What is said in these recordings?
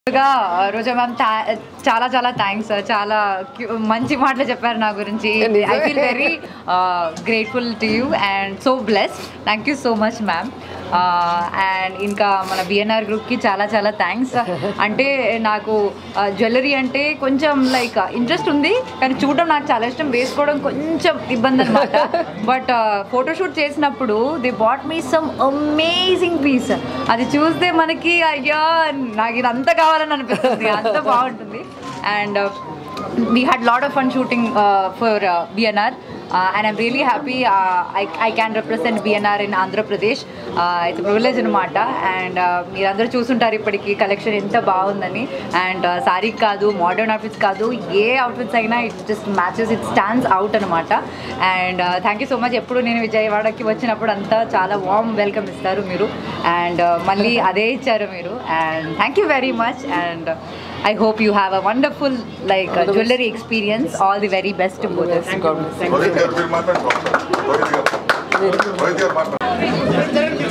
ముందుగా రోజా మ్యామ్ చాలా చాలా థ్యాంక్స్ చాలా cu- మంచి మాటలు చెప్పారు నా గురించి I feel very grateful to you and so blessed thank you so much ma'am and ఇంకా మన బిఎన్ఆర్ గ్రూప్కి చాలా చాలా థ్యాంక్స్ అంటే నాకు జ్యువెలరీ అంటే కొంచెం లైక్ ఇంట్రెస్ట్ ఉంది కానీ చూడడం నాకు చాలా ఇష్టం వేసుకోవడం కొంచెం ఇబ్బంది అనమాట బట్ ఫోటోషూట్ చేసినప్పుడు they bought me some amazing piece అది చూస్తే మనకి అయ్యా నాకు ఇదంతా కావాలని అనిపిస్తుంది అంత బాగుంటుంది and we had lot of fun shooting for BNR and I'm really happy I I can represent BNR in Andhra Pradesh it's privilege అనమాట అండ్ మీరందరూ చూసుంటారు ఇప్పటికి కలెక్షన్ ఎంత బాగుందని అండ్ సారీ కాదు మోడర్న్ అవుట్ఫిట్స్ కాదు ఏ అవుట్ఫిట్స్ అయినా it just matches it stands out అనమాట and thank you so much ఎప్పుడు నేను విజయవాడకి వచ్చినప్పుడు అంతా చాలా వామ్ వెల్కమ్ ఇస్తారు మీరు అండ్ మళ్ళీ అదే ఇచ్చారు మీరు and thank you very much and I hope you have a wonderful like jewellery experience all the very best bothers Rohit garu మీరు మాట్లాడుకోండి రోహిత్ గారు రోహిత్ గారు మాట్లాడండి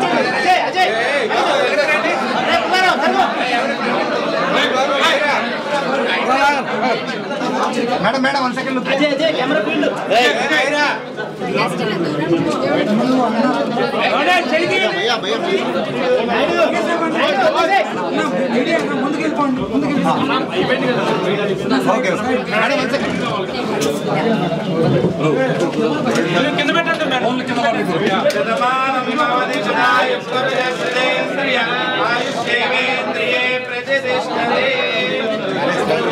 madam madam one second okay madam one second ఆయుష్యేంద్రియే ప్రతిష్టతే